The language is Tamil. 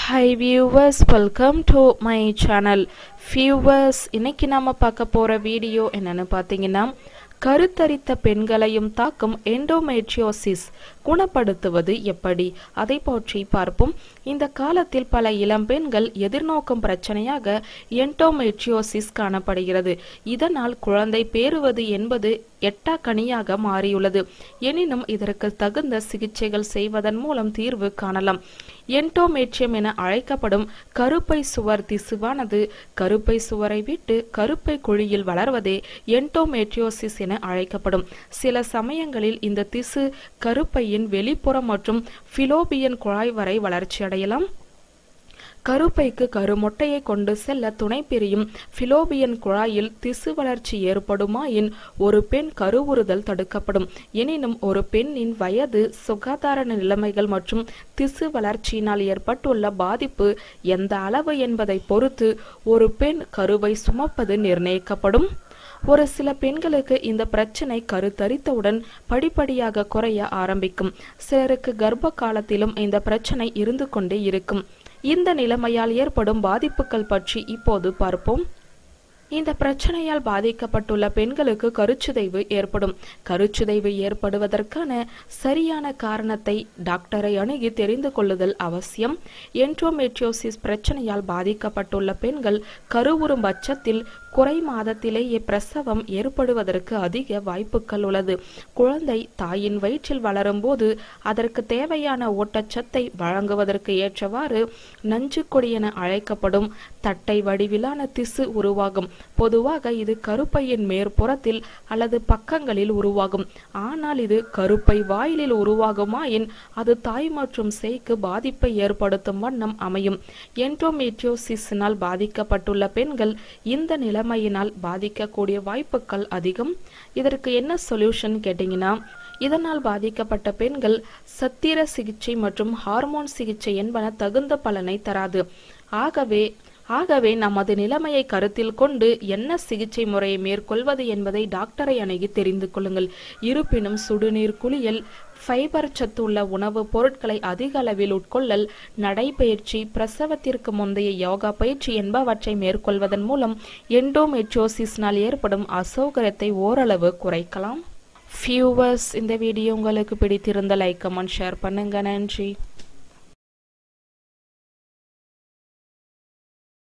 high viewers welcome to my channel viewers இன்னைக்கு நாம பார்க்க போற வீடியோ என்னன்னு பார்த்தீங்கன்னா கருத்தரித்த பெண்களையும் தாக்கும் எண்டோமெட்ரியோசிஸ் குணப்படுத்துவது எப்படி அதை பற்றி பார்ப்போம் இந்த காலத்தில் பல இளம் பெண்கள் எதிர்நோக்கும் பிரச்சனையாக எண்டோமெட்ரியோசிஸ் காணப்படுகிறது இதனால் குழந்தை பேறுவது என்பது எட்டா கனியாக மாறியுள்ளது எனினும் இதற்கு தகுந்த சிகிச்சைகள் செய்வதன் மூலம் தீர்வு காணலாம் என்டோமேட்ரியம் என அழைக்கப்படும் கருப்பை சுவர் திசுவானது கருப்பை சுவரை விட்டு கருப்பை குழியில் வளர்வதே என்டோமேட்ரியோசிஸ் என அழைக்கப்படும் சில சமயங்களில் இந்த திசு கருப்பையின் வெளிப்புறம் மற்றும் பிலோபியன் குழாய் வரை வளர்ச்சியடையலாம் கருப்பைக்கு கருமொட்டையை கொண்டு செல்ல துணை பிரியும் பிலோபியன் குழாயில் திசு வளர்ச்சி ஏற்படுமாயின் ஒரு பெண் கருவுறுதல் தடுக்கப்படும் எனினும் ஒரு பெண்ணின் வயது சுகாதார நிலைமைகள் மற்றும் திசு வளர்ச்சியினால் ஏற்பட்டுள்ள பாதிப்பு எந்த அளவு என்பதை பொறுத்து ஒரு பெண் கருவை சுமப்பது நிர்ணயிக்கப்படும் ஒரு சில பெண்களுக்கு இந்த பிரச்சனை கருத்தரித்தவுடன் படிப்படியாக குறைய ஆரம்பிக்கும் சிலருக்கு கர்ப்ப காலத்திலும் இந்த பிரச்சனை இருந்து கொண்டே இருக்கும் இந்த நிலைமையால் ஏற்படும் பாதிப்புகள் பற்றி இப்போது பார்ப்போம் இந்த பிரச்சனையால் பாதிக்கப்பட்டுள்ள பெண்களுக்கு கருச்சிதைவு ஏற்படும் கருச்சிதைவு ஏற்படுவதற்கான சரியான காரணத்தை டாக்டரை அணுகி தெரிந்து கொள்ளுதல் அவசியம் என்ட்ரோமெட்ரியோசிஸ் பிரச்சனையால் பாதிக்கப்பட்டுள்ள பெண்கள் கருவுறும் பட்சத்தில் குறை மாதத்திலேயே பிரசவம் ஏற்படுவதற்கு அதிக வாய்ப்புகள் உள்ளது குழந்தை தாயின் வயிற்றில் வளரும் போது அதற்கு தேவையான ஊட்டச்சத்தை வழங்குவதற்கு ஏற்றவாறு நஞ்சுக்கொடி என அழைக்கப்படும் தட்டை வடிவிலான திசு உருவாகும் பொதுவாக இது கருப்பையின் மேற்புறத்தில் அல்லது பக்கங்களில் உருவாகும் ஆனால் இது கருப்பை வாயிலில் உருவாகுமாயின் அது தாய் மற்றும் சேய்க்கு பாதிப்பை ஏற்படுத்தும் வண்ணம் அமையும் என்டோமேட்ரியோசிஸினால் பாதிக்கப்பட்டுள்ள பெண்கள் இந்த நிலைமையினால் பாதிக்கக்கூடிய வாய்ப்புகள் அதிகம் இதற்கு என்ன சொல்யூஷன் கேட்டிங்கன்னா இதனால் பாதிக்கப்பட்ட பெண்கள் சத்திர சிகிச்சை மற்றும் ஹார்மோன் சிகிச்சை என்பன தகுந்த பலனை தராது ஆகவே ஆகவே நமது நிலைமையை கருத்தில் கொண்டு என்ன சிகிச்சை முறையை மேற்கொள்வது என்பதை டாக்டரை அணுகி தெரிந்து கொள்ளுங்கள் இருப்பினும் சுடுநீர் குளியல் ஃபைபர் சத்து உள்ள உணவுப் பொருட்களை அதிக அளவில் உட்கொள்ளல் நடைபயிற்சி பிரசவத்திற்கு முந்தைய யோகா பயிற்சி என்பவற்றை மேற்கொள்வதன் மூலம் எண்டோமெட்ரோசிஸ்னால் ஏற்படும் அசௌகரியத்தை ஓரளவு குறைக்கலாம் ஃபியூவர்ஸ் இந்த வீடியோ உங்களுக்கு பிடித்திருந்த லைக் கமெண்ட் ஷேர் பண்ணுங்க நன்றி